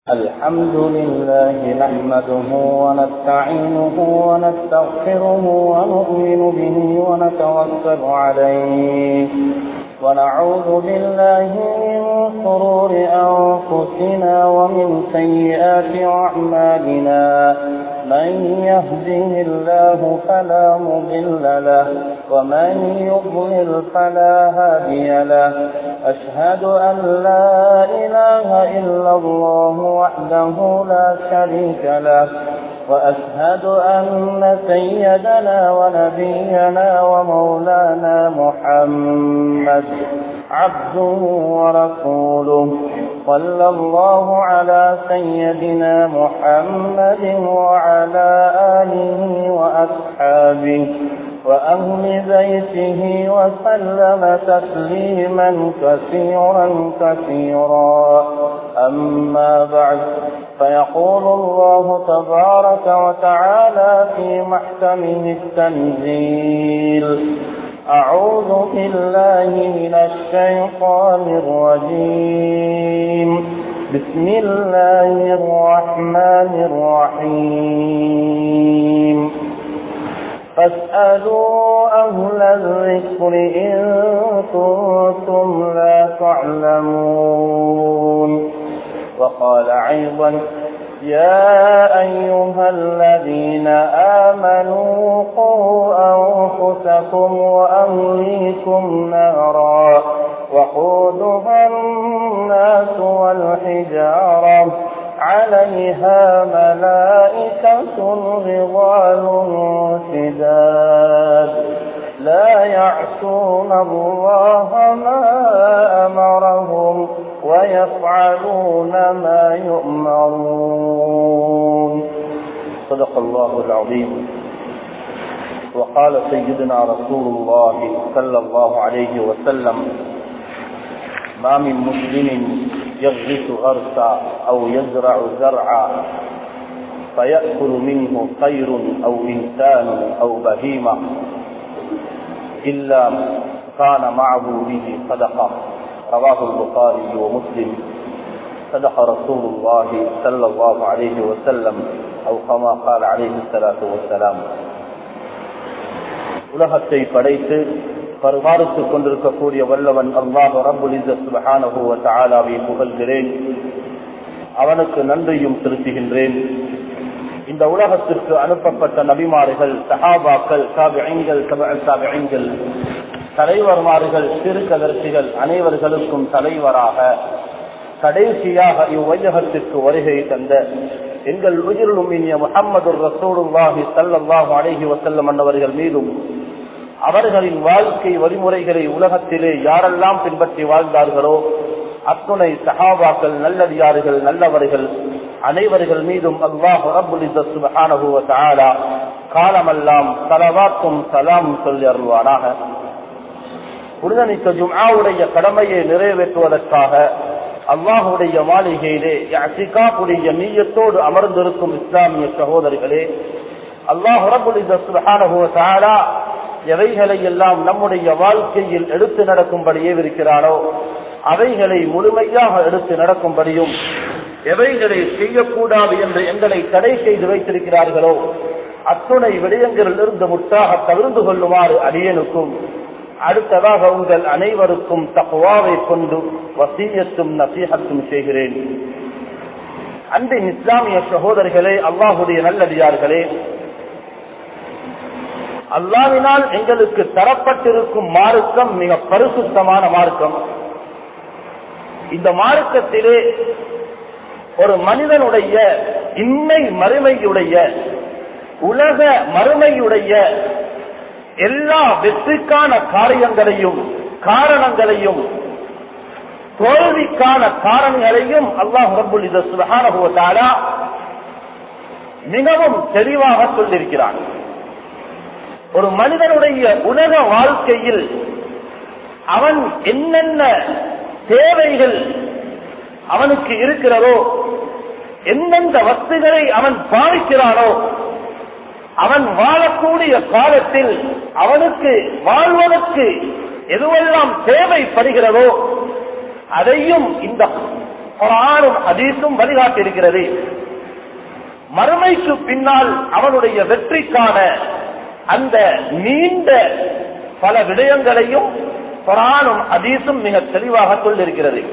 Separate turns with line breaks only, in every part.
الحمد لله نحمده ونستعينه ونستغفره ونؤمن به ونتوكل عليه ونعوذ بالله من شرور أنفسنا ومن سيئات أعمالنا من يهده الله فلا مضل له ومن يضلل فلا هادي له أشهد أن لا إله إلا الله وحده لا شريك له وأشهد أن سيدنا ونبينا ومولانا محمد عبده ورسوله صلى الله على سيدنا محمد وعلى آله وأصحابه وأهل بيته وسلم تسليما كثيرا كثيرا أما بعد فيقول الله تبارك وتعالى في محكمه التنزيل أعوذ بالله من الشيطان الرجيم بسم الله الرحمن الرحيم فاسألوا أهل الذكر إن كنتم لا تعلمون وقال أيضا يا أيها الذين آمنوا قوا أنفسكم وأهليكم نارا وقودها الناس والحجارة عليها ملائكة غضال شداد لا يعصون الله ما أمرهم ويفعلون ما يؤمرون صدق الله العظيم وقال سيدنا رسول الله صلى الله عليه وسلم ما من مسلم يغرس غرسا أو يزرع زرعا فيأكل منه طير أو إنسان أو بهيمة إلا كان معه به صدقة رواه البخاري ومسلم صدق رسول الله صلى الله عليه وسلم أو كما قال عليه الصلاة والسلام உலகத்தை படைத்து பரிமாறித்துக் கொண்டிருக்கக்கூடிய வல்லவன் அல்லாஹ் ரபுல் சுபஹானஹுவ தாலாவை புகழ்கிறேன் அவனுக்கு நன்றியும் செலுத்துகின்றேன் இந்த உலகத்திற்கு அனுப்பப்பட்ட நபிமார்கள் சஹாபாக்கள் சாபியங்கள் சாபியங்கள் தலைவர்மார்கள் திருக்கதர்சிகள் அனைவர்களுக்கும் தலைவராக கடைசியாக இவ்வையகத்திற்கு வருகை தந்த எங்கள் உயிரிலும் இனிய முகமது ரசூலுல்லாஹி சல்லாஹு அழகி வசல்லம் அன்னவர்கள் மீதும் அவர்களின் வாழ்க்கை வழிமுறைகளை உலகத்திலே யாரெல்லாம் பின்பற்றி வாழ்ந்தார்களோ அத்துணை சஹாபாக்கள் நல்லடியார்கள் நல்லவர்கள் அனைவர்கள் மீதும் அல்லாஹ் ரபுலிசுபஹானஹுவ தஆலா காலமெல்லாம் தலவாக்கும் சலாம் சொல்லி அருள்வாராக புனிதனித்த ஜும்ஆவுடைய கடமையை நிறைவேற்றுவதற்காக அல்லாஹுடைய மாளிகையிலே அசிகாப்புடைய நீயத்தோடு அமர்ந்திருக்கும் இஸ்லாமிய சகோதரிகளே அல்லாஹ் ரபுலிசுபஹானஹுவ தஆலா எவைகளை எல்லாம் நம்முடைய வாழ்க்கையில் எடுத்து நடக்கும்படியே இருக்கிறானோ அவைகளை முழுமையாக எடுத்து நடக்கும்படியும் எவைகளை செய்யக்கூடாது என்று எங்களை தடை செய்து வைத்திருக்கிறார்களோ அத்துணை விடயங்களில் இருந்து முற்றாக தவிர்ந்து கொள்ளுமாறு அடியனுக்கும் அடுத்ததாக உங்கள் அனைவருக்கும் தக்குவாவை கொண்டு வசீயத்தும் நசீகத்தும் செய்கிறேன் அன்பின் இஸ்லாமிய சகோதரிகளே அல்லாஹுடைய நல்லடியார்களே அல்லாவினால் எங்களுக்கு தரப்பட்டிருக்கும் மார்க்கம் மிக பரிசுத்தமான மார்க்கம் இந்த மார்க்கத்திலே ஒரு மனிதனுடைய இன்மை மறுமையுடைய உலக மறுமையுடைய எல்லா வெற்றிக்கான காரியங்களையும் காரணங்களையும் தோல்விக்கான காரணங்களையும் அல்லாஹ் ரபுல் இத சுகானுபவத்தாலா மிகவும் தெளிவாக சொல்லியிருக்கிறான் ஒரு மனிதனுடைய உலக வாழ்க்கையில் அவன் என்னென்ன தேவைகள் அவனுக்கு இருக்கிறதோ எந்தெந்த வஸ்துகளை அவன் பாவிக்கிறானோ அவன் வாழக்கூடிய காலத்தில் அவனுக்கு வாழ்வதற்கு எதுவெல்லாம் தேவைப்படுகிறதோ அதையும் இந்த குரானும் ஹதீஸும் வழிகாட்டி இருக்கிறது மறுமைக்கு பின்னால் அவனுடைய வெற்றிக்கான அந்த நீண்ட பல விடயங்களையும் குரானும் ஹதீஸும் மிக தெளிவாக சொல்லிருக்கிறது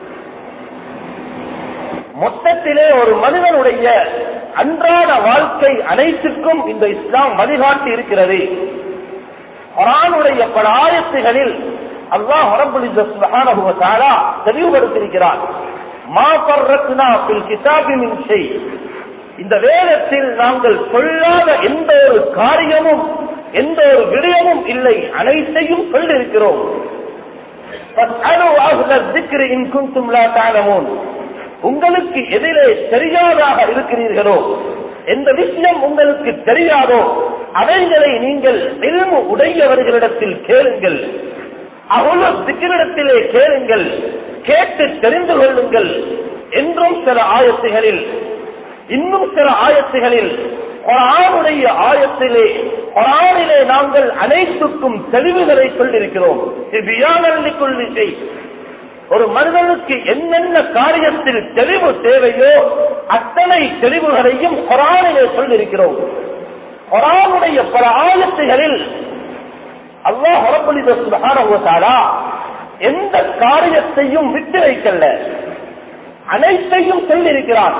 மொத்தத்திலே ஒரு மனிதனுடைய அன்றாட வாழ்க்கை அனைத்துக்கும் இந்த இஸ்லாம் வழிகாட்டி இருக்கிறது குரானுடைய பல ஆயத்துகளில் அல்லாஹ் ரப்பல் இஸ்ஸத் சுப்ஹானஹு வ தஆலா தெளிவுபடுத்தியிருக்கிறார் மா ஃபர்ரத்னா ஃபில் கிதாபி மின் ஷை இந்த வேதத்தில் நாங்கள் சொல்லாத எந்த ஒரு காரியமும் எந்த ஒரு விடயமும் இல்லை அனைத்தையும் சொல்லியிருக்கிறோம் فاسألوا أهل الذكر إن كنتم لا تعلمون உங்களுக்கு எதிலே தெரியாதாக இருக்கிறீர்களோ எந்த விஷயம் உங்களுக்கு தெரியாதோ அவைகளை நீங்கள் எல்மு உடையவர்களிடத்தில் கேளுங்கள் அவ்வளவு சிக்கரிடத்திலே கேளுங்கள் கேட்டு தெரிந்து கொள்ளுங்கள் என்றும் சில ஆயத்துகளில் இன்னும் சில ஆயத்துகளில் குரானுடைய ஆயத்திலே குரானிலே நாங்கள் அனைத்துக்கும் தெளிவுகளை சொல்லியிருக்கிறோம் கொள்ளிசை ஒரு மனிதனுக்கு என்னென்ன காரியத்தில் தெளிவு தேவையோ அத்தனை தெளிவுகளையும் குரானிலே சொல்லியிருக்கிறோம் குரானுடைய பல ஆயத்துகளில் அல்லாஹ் சுபஹானஹுவதாலா எந்த காரியத்தையும் விட்டு வைக்கல அனைத்தையும் சொல்லியிருக்கிறான்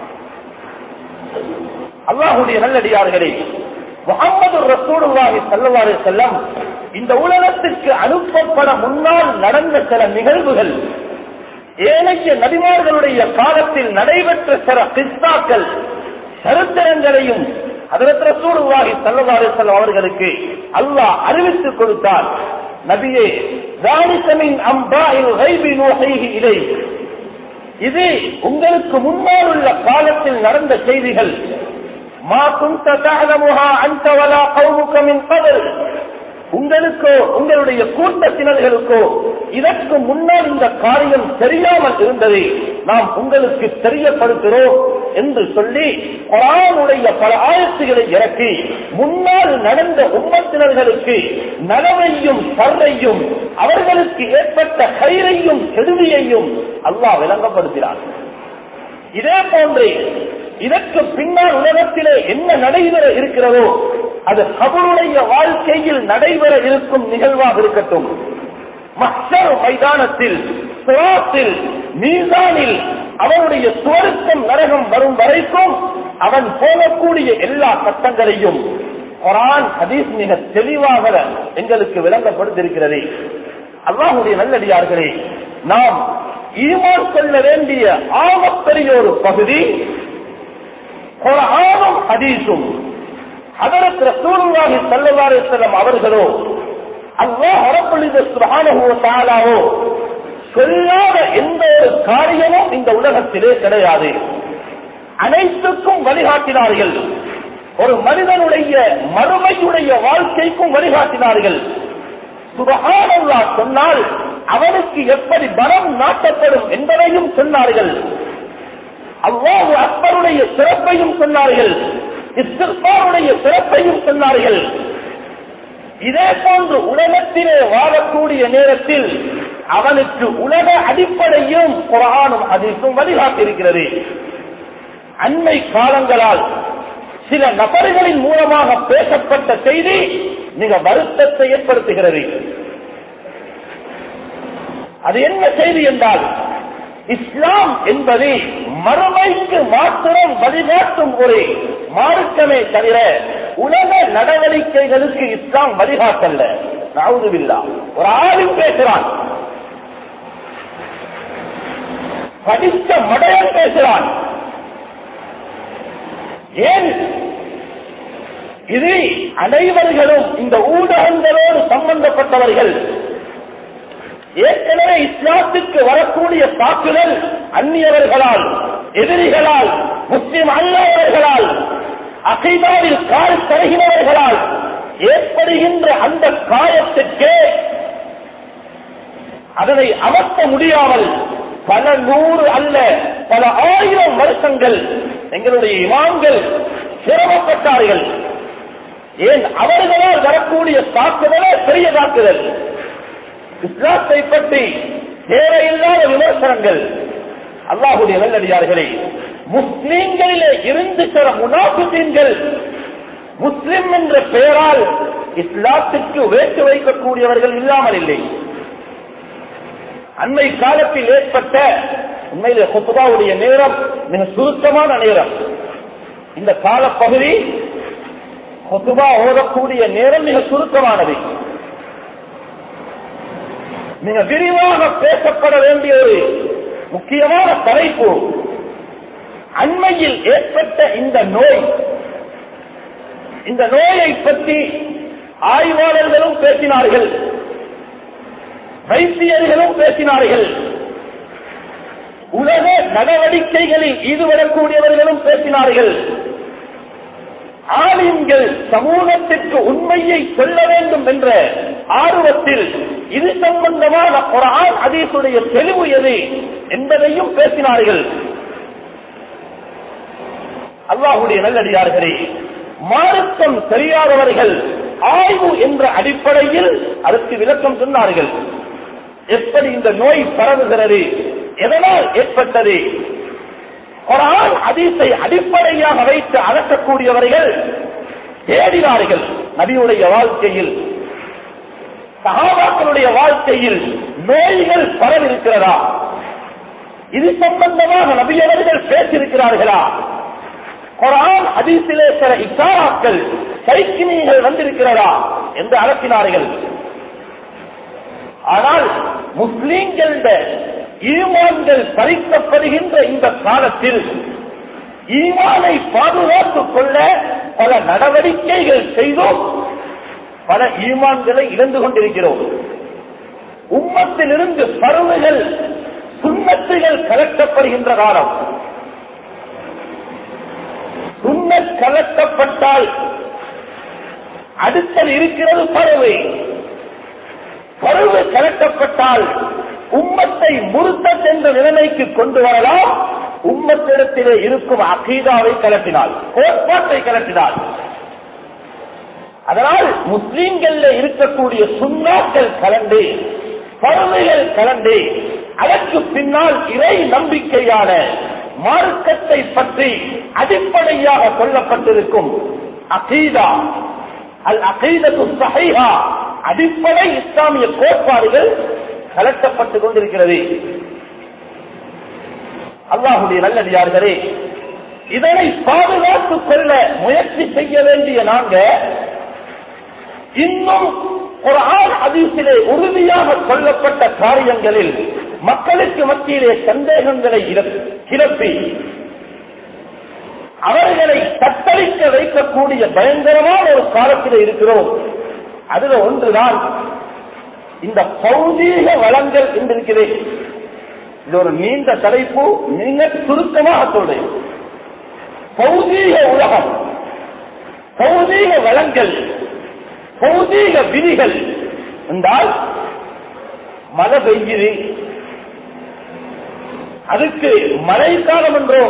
அல்லாஹுடைய நல்லடியார்களே முகமது ரசூலுல்லாஹி ஸல்லல்லாஹு அலைஹி வஸல்லம் இந்த உலகத்துக்கு அனுப்பப்பட முன்னால் நடந்த சில நிகழ்வுகள் ஏனைய நபிமார்களுடைய காலத்தில் நடைபெற்ற சில கிஸ்தாக்கள் சரித்திரங்களையும் அதற்கு ரசூலுல்லாஹி ஸல்லல்லாஹு அலைஹி வஸல்லம் அவர்களுக்கு அல்லாஹ் அறிவித்துக் கொடுத்தார் நபியே ذَلِكَ مِنْ أَنْبَاءِ الْغَيْبِ نُوحِيهِ إِلَيْكَ இது உங்களுக்கு முன்னால் உள்ள காலத்தில் நடந்த செய்திகள் மா குந்த தஅலமுஹா அன்த வலா கௌமுக மின் கபல் உங்களுக்கோ உங்களுடைய கூட்டத்தினர்களுக்கோ இதற்கு முன்னால் இந்த காரியம் தெரியாமல் இருந்ததை நாம் உங்களுக்கு தெரியப்படுத்துகிறோம் என்று சொல்லி குரானுடைய பல ஆயத்துகளை இறக்கி முன்னால் நடந்த உம்மத்தினர்களுக்கு நலவையும் சர்றையும் அவர்களுக்கு ஏற்பட்ட கயிறையும் கெடுதியையும் அல்லாஹ் விளங்கப்படுத்தினார் இதே போன்று இதற்கு பின்னால் உலகத்திலே என்ன நடைபெற இருக்கிறதோ அது கபருடைய வாழ்க்கையில் நடைபெற இருக்கும் நிகழ்வாக இருக்கட்டும் மற்றொரு மைதானத்தில் சுராத்தில் மீசானில் அவனுடைய சுவருக்கம் நரகம் வரும் வரைக்கும் அவன் போகக்கூடிய எல்லா சட்டங்களையும் குரான் ஹதீஸ் மிக தெளிவாக எங்களுக்கு விளங்கப்படுத்திருக்கிறது அல்லாஹுடைய நல்லடியார்களே நாம் ஈமான் கொள்ள வேண்டிய ஆகப்பெரிய ஒரு பகுதி குரானும் ஹதீஸும் அதற்கு ரசூலுல்லாஹி ஸல்லல்லாஹு அலைஹி வஸல்லம் அவர்களோ அல்லாஹ் ரப்பல் இஸ்ஸத் சுப்ஹானஹு வ தஆலாவோ சொல்லாத எந்த ஒரு காரியமும் இந்த உலகத்திலே கிடையாது அனைத்துக்கும் வழிகாட்டினார்கள் ஒரு மனிதனுடைய மறுமையுடைய வாழ்க்கைக்கும் வழிகாட்டினார்கள் சுபஹானல்லா சொன்னால் அவனுக்கு எப்படி பலம் நாட்டப்படும் என்பதையும் சொன்னார்கள் அல்லாஹு அக்பருடைய சிறப்பையும் சொன்னார்கள் இஸ்திஃபாருடைய சிறப்பையும் சொன்னார்கள் இதே போன்று உலகத்திலே வாழக்கூடிய நேரத்தில் அவனுக்கு உலக அடிப்படையும் குரானும் ஹதீஸும் வழிகாட்டியிருக்கிறது அண்மை காலங்களால் சில நபர்களின் மூலமாக பேசப்பட்ட செய்தி மிக வருத்தத்தை ஏற்படுத்துகிறது அது என்ன செய்தி என்றால் இஸ்லாம் என்பது மறுமைக்கு மாத்திரம் வழிகாட்டும் ஒரு மார்க்கமே தவிர உலக நடவடிக்கைகளுக்கு இஸ்லாம் வழிகாட்டல்ல நாவுதுவில்லா ஒரு ஆளும் பேசுறான் படித்த மடையன் பேசுறான் ஏன் இது அனைவர்களும் இந்த ஊடகங்களோடு சம்பந்தப்பட்டவர்கள் ஏற்கனவே இஸ்லாத்துக்கு வரக்கூடிய தாக்குதல் அந்நியவர்களால் எதிரிகளால் முஸ்லிம் அல்லாதவர்களால் அகைதாவில் கால் தருகினவர்களால் ஏற்படுகின்ற அந்த காயத்துக்கு அதனை அமர்த்த முடியாமல் பல நூறு அல்ல பல ஆயிரம் வருஷங்கள் எங்களுடைய இமாம்கள் சிரமப்பட்டார்கள் ஏன் அவர்களால் வரக்கூடிய தாக்குதலே பெரிய தாக்குதல் இஸ்லாத்தை பற்றி தேவையில்லாத விமர்சனங்கள் அல்லாஹுடைய நல்லடியார்களே முஸ்லிம்களிலே இருந்து சில முனாபிதீன்கள் முஸ்லிம் என்ற பெயரால் இஸ்லாத்துக்கு வேட்டு வைக்கக்கூடியவர்கள் இல்லாமல் இல்லை அண்மை காலத்தில் ஏற்பட்ட உண்மையிலே ஹுத்துபாவுடைய நேரம் மிக சுருக்கமான நேரம் இந்த காலப்பகுதி ஹுத்துபா ஓதக்கூடிய நேரம் மிக சுருக்கமானது மிக விரிவாக பேசப்பட வேண்டிய ஒரு முக்கியமான தலைப்பு அண்மையில் ஏற்பட்ட இந்த நோய் இந்த நோயை பற்றி ஆய்வாளர்களும் பேசினார்கள் வைத்தியர்களும் பேசினார்கள் உலக நடவடிக்கைகளில் ஈடுபடக்கூடியவர்களும் பேசினார்கள் ஆலிம்கள் சமூகத்திற்கு உண்மையை சொல்ல வேண்டும் என்ற ஆர்வத்தில் இது சம்பந்தமான ஒரு ஆண் அதீசுடைய தெளிவு எது என்பதையும் பேசினார்கள் அல்லாஹுடைய நல்லடியார்களே மார்க்கம் தெரியாதவர்கள் ஆய்வு என்ற அடிப்படையில் அதற்கு விளக்கம் சொன்னார்கள் எப்படி இந்த நோய் பரவுகிறது எதனால் ஏற்பட்டது குரான் அதீசை அடிப்படையாக வைத்து அகற்றக்கூடியவர்கள் தேடினார்கள் நபியுடைய வாழ்க்கையில் சகாபாக்களுடைய வாழ்க்கையில் நோய்கள் பரவிருக்கிறதா இது சம்பந்தமாக நபியவர்கள் பேசியிருக்கிறார்களா குரான் அதிசிலே சில இக்காராக்கள் சைக்கினிகள் வந்திருக்கிறதா என்று அலத்தினார்கள் ஆனால் முஸ்லீம்கள ஈமான்கள் பறிக்கப்படுகின்ற இந்த காலத்தில் ஈமானை பாதுகாத்துக் கொள்ள பல நடவடிக்கைகள் செய்தோம் பல ஈமான்களை இழந்து கொண்டிருக்கிறோம் உம்மத்திலிருந்து பருவுகள் சுண்ணத்துகள் கலக்கப்படுகின்ற காலம் சுண்ணத் கலக்கப்பட்டால் அடுத்தல் இருக்கிறது பறவை பருவு கலக்கப்பட்டால் உம்மத்தை முறுத்தத் என்ற நிலைமைக்கு கொண்டு வரலாம் உம்மத்திடத்திலே இருக்கும் அகீதாவை கலட்டினாள் கோட்பாட்டை கலட்டினாள் அதனால் முஸ்லீம்கள்ல இருக்கக்கூடிய சுண்ணாக்கள் கலந்து பறவைகள் கலந்து அதற்கு பின்னால் இறை நம்பிக்கையான மார்க்கத்தை பற்றி அடிப்படையாக சொல்லப்பட்டிருக்கும் அகீதா அல் அகீதத்து சஹைஹா அடிப்படை இஸ்லாமிய கோட்பாடுகள் கலட்டப்பட்டுக் கொண்டிருக்கிறது அல்லாஹுடைய நல்லடியார்களே இதனை பாதுகாத்துக் கொள்ள முயற்சி செய்ய வேண்டிய நாங்க இன்னும் ஒரு ஆள் அதிசிலே உறுதியாக சொல்லப்பட்ட காரியங்களில் மக்களுக்கு மத்தியிலே சந்தேகங்களை கிளப்பி அவர்களை தத்தளிக்க வைக்கக்கூடிய பயங்கரமான ஒரு காலத்தில் இருக்கிறோம் அதுல ஒன்றுதான் இந்த பௌதீக வளங்கள் என்று இருக்கிறேன் இது ஒரு நீண்ட தலைப்பு மிக சுருக்கமாக சொல்றேன் பௌதீக உலகம் பௌதீக வளங்கள் பௌதீக விதிகள் என்றால் மழை பெய்யுது அதுக்கு மழை காலம் என்றோ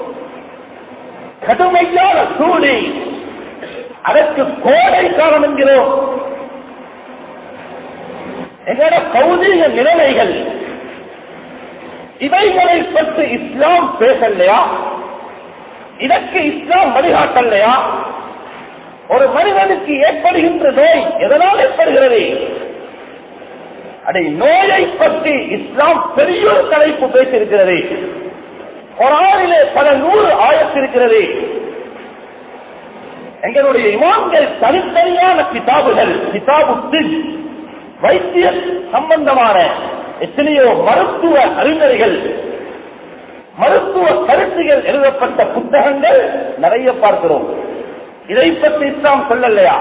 கடுமையான சூடி அதற்கு கோடை காலம் என்கிறோம் எங்களோட பௌதீக நிலைமைகள் இவைகளை பற்றி இஸ்லாம் பேசலையா இதற்கு இஸ்லாம் வழிகாட்டலையா ஒரு மனிதனுக்கு ஏற்படுகின்ற நோய் எதனால் ஏற்படுகிறது அதை நோயை பற்றி இஸ்லாம் பெரிய ஒரு தலைப்பு பேசியிருக்கிறது குரானிலே பல நூறு ஆயத்திருக்கிறது எங்களுடைய இமாம்கள் தனித்தனியான கிதாபுகள் கிதாபு வைத்திய சம்பந்தமான எத்தனையோ மருத்துவ அறிஞர்கள் மருத்துவ கருத்துகள் எழுதப்பட்ட புத்தகங்கள் நிறைய பார்க்கிறோம் இதை பற்றி இஸ்லாம் சொல்லலையா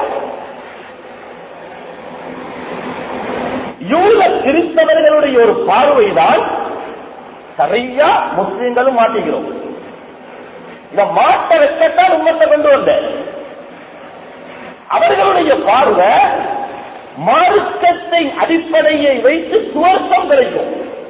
யூத கிறிஸ்தவர்களுடைய ஒரு பார்வைதான் சரியா முஸ்லிம்களும் மாட்டிக்கிறோம் இத மாட்ட வைக்கத்தான் உண்மத்தை கொண்டு வந்த அவர்களுடைய பார்வை மார்க்கத்தை அடிப்படையை வைத்து சுவர்க்கம் கிடைக்கும்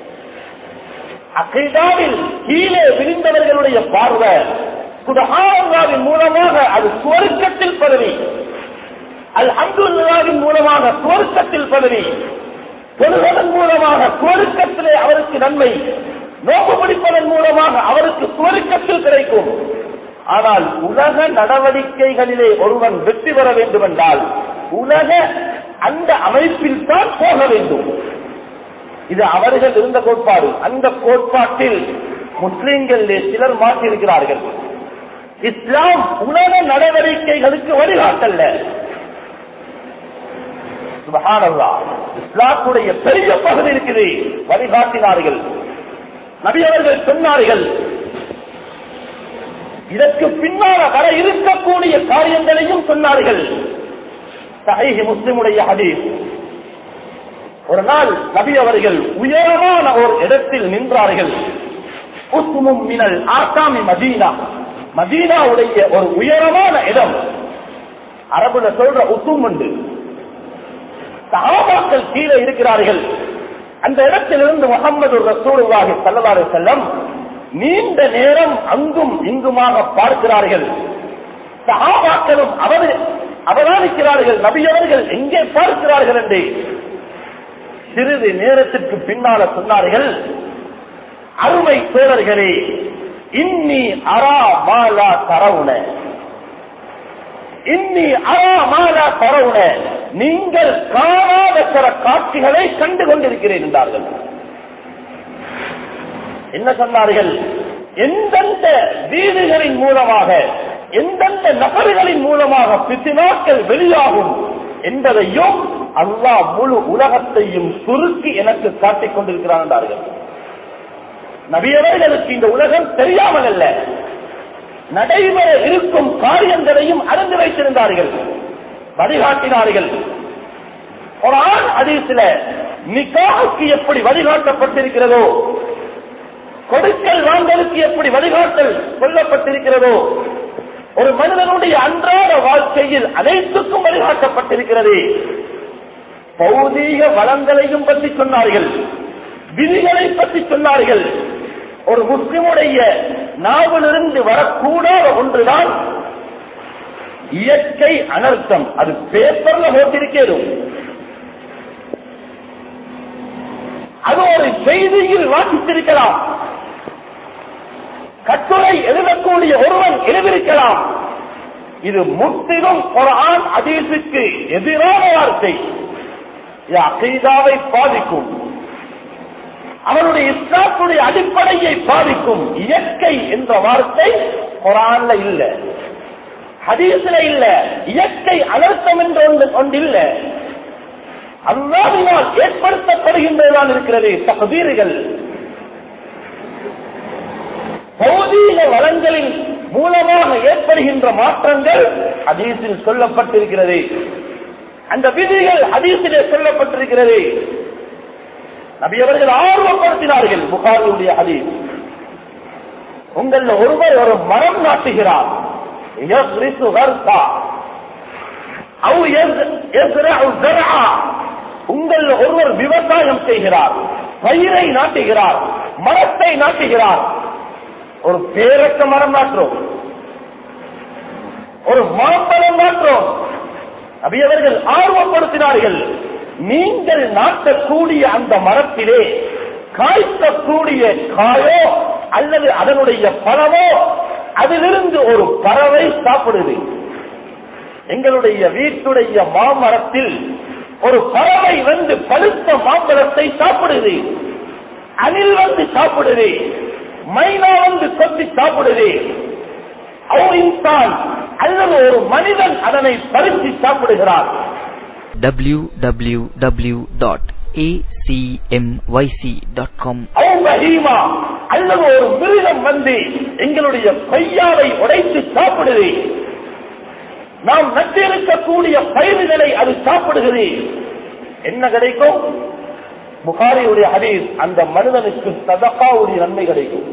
அகைதாவில் கீழே விரிந்தவர்களுடைய பார்வை சுதகாரங்காவின் மூலமாக அது சுவர்க்கத்தில் பதவி அது அங்குல்லாவின் மூலமாக சுவர்க்கத்தில் பதவி தொழுவதன் மூலமாக சுவர்க்கத்திலே அவருக்கு நன்மை நோக்கு பிடிப்பதன் மூலமாக அவருக்கு சுவருக்கத்தில் கிடைக்கும் ஆனால் உலக நடவடிக்கைகளிலே ஒருவன் வெற்றி பெற வேண்டும் என்றால் உலக அந்த அமைப்பில் தான் போக வேண்டும் இது அவர்கள் இருந்த கோட்பாடு அந்த கோட்பாட்டில் முஸ்லிம்களிலே சிலர் மாற்றியிருக்கிறார்கள் இஸ்லாம் உலக நடவடிக்கைகளுக்கு வழிகாட்டல்ல சுபஹானல்லா இஸ்லாத்துடைய பெரிய பகுதி இருக்குது வழிகாட்டினார்கள் நபி அவர்கள் சொன்னார்கள் இதற்கு பின்னால வர இருக்கக்கூடிய காரியங்களையும் சொன்னார்கள் சஹீஹ் முஸ்லிமுடைய ஹதீஸ் ஒரு நாள் நபி அவர்கள் உயரமான ஒரு இடத்தில் நின்றார்கள் உஸ்மும் மினல் ஆசாமி மதீனா மதீனாவுடைய ஒரு உயரமான இடம் அரபுல சொல்ற உசும் உண்டு சகாபாக்கள் கீழே இருக்கிறார்கள் அந்த இடத்திலிருந்து முகமது ரசூலுல்லாஹி ஸல்லல்லாஹு அலைஹி வஸல்லம் நீண்ட நேரம் அங்கும் இங்குமாக பார்க்கிறார்கள் சகாபாக்களும் அவர் அவதானிக்கிறார்கள் நபியவர்கள் எங்கே பார்க்கிறார்கள் என்று சிறிது நேரத்திற்கு பின்னால சொன்னார்கள் அருமை தோழர்களே இன்னி அரா மாலா தரவுன இன்னி அரா மாலா தரவுன நீங்கள் காணாத சில காட்சிகளை கண்டு கொண்டிருக்கிறேன் என்றார்கள் என்ன சொன்னார்கள் எந்தெந்த வீடுகளின் மூலமாக எந்தெந்த நபர்களின் மூலமாக பிசினாக்கள் வெளியாகும் என்பதையும் அல்லாஹ் முழு உலகத்தையும் சுருக்கி எனக்கு காட்டிக் கொண்டிருக்கிறான் என்றார்கள் நபியவர்களுக்கு இந்த உலகம் தெரியாமல் அல்ல நடைபெற இருக்கும் காரியங்களையும் அறிந்து வைத்திருந்தார்கள் வழிகாட்டினார்கள் ஒரு ஆண் அதிசல நிக்காவுக்கு எப்படி வழிகாட்டப்பட்டிருக்கிறதோ கொடுக்கல் வாங்கலுக்கு எப்படி வழிகாட்டல் சொல்லப்பட்டிருக்கிறதோ ஒரு மனிதனுடைய அன்றாட வாழ்க்கையில் அனைத்துக்கும் வழிகாட்டப்பட்டிருக்கிறது பௌதீக வளங்களையும் பற்றி சொன்னார்கள் விதிகளை பற்றி சொன்னார்கள் ஒரு முஸ்லிமுடைய நாவிலிருந்து வரக்கூடாத ஒன்றுதான் இயற்கை அனர்த்தம் அது பேப்பர்ல போட்டிருக்கிறோம் அது ஒரு செய்தியில் வாசித்திருக்கலாம் கட்டுரை எழுதக்கூடிய ஒருவன் எழுதியிருக்கலாம் இது முற்றிலும் ஒரு ஆண் அதீசுக்கு எதிரான வார்த்தை இது அகைதாவை பாதிக்கும் அவருடைய இஸ்லாத்துடைய அடிப்படையை பாதிக்கும் இயற்கை என்ற வார்த்தை குரான்ல இல்ல ஹதீஸ்ல இல்ல இயற்கை அனர்த்தம் என்ற ஒன்று ஒன்றில்ல அல்லாவினால் ஏற்படுத்தப்படுகின்றதான் இருக்கிறது தகுதீர்கள் பௌதீக வளங்களின் மூலமாக ஏற்படுகின்ற மாற்றங்கள் ஹதீஸில் சொல்லப்பட்டிருக்கிறது அந்த விதிகள் ஹதீஸிலே சொல்லப்பட்டிருக்கிறது நபி அவர்கள் ஆர்வப்படுத்தினார்கள் புகாரியுடைய ஹதீஸ் உங்கள ஒருவர் ஒரு மரம் நாட்டுகிறார் يغرس غرسا أو يزرع زرعا உங்கள் ஒருவர் விவசாயம் செய்கிறார் பயிரை நாட்டுகிறார் மரத்தை நாட்டுகிறார் ஒரு பேரக்க மரம் நாட்டுறோம் ஒரு மாம்பழம் நாட்டுறோம் அவையவர்கள் ஆர்வப்படுத்தினார்கள் நீங்கள் நாட்டக்கூடிய அந்த மரத்திலே காய்க்கக்கூடிய காயோ அல்லது அதனுடைய பழமோ அதிலிருந்து ஒரு பறவை சாப்பிடுது எங்களுடைய வீட்டுடைய மாமரத்தில் ஒரு பறவை வந்து பழுத்த மாம்பழத்தை சாப்பிடுது அணில் வந்து சாப்பிடுது மைனா வந்து கொத்தி சாப்பிடுது அவர் இன்சான் அல்லது ஒரு மனிதன் அதனை பறித்து சாப்பிடுகிறார்
www.acmyc.com
மஹீமா அல்லது ஒரு மிருகம் வந்து எங்களுடைய கொய்யாவை உடைத்து சாப்பிடுது நாம் நட்டிருக்கக்கூடிய பயிர்களை அது சாப்பிடுகிறது என்ன கிடைக்கும் புகாரியுடைய ஹதீஸ் அந்த மனிதனுக்கு சதகாவுடைய நன்மை கிடைக்கும்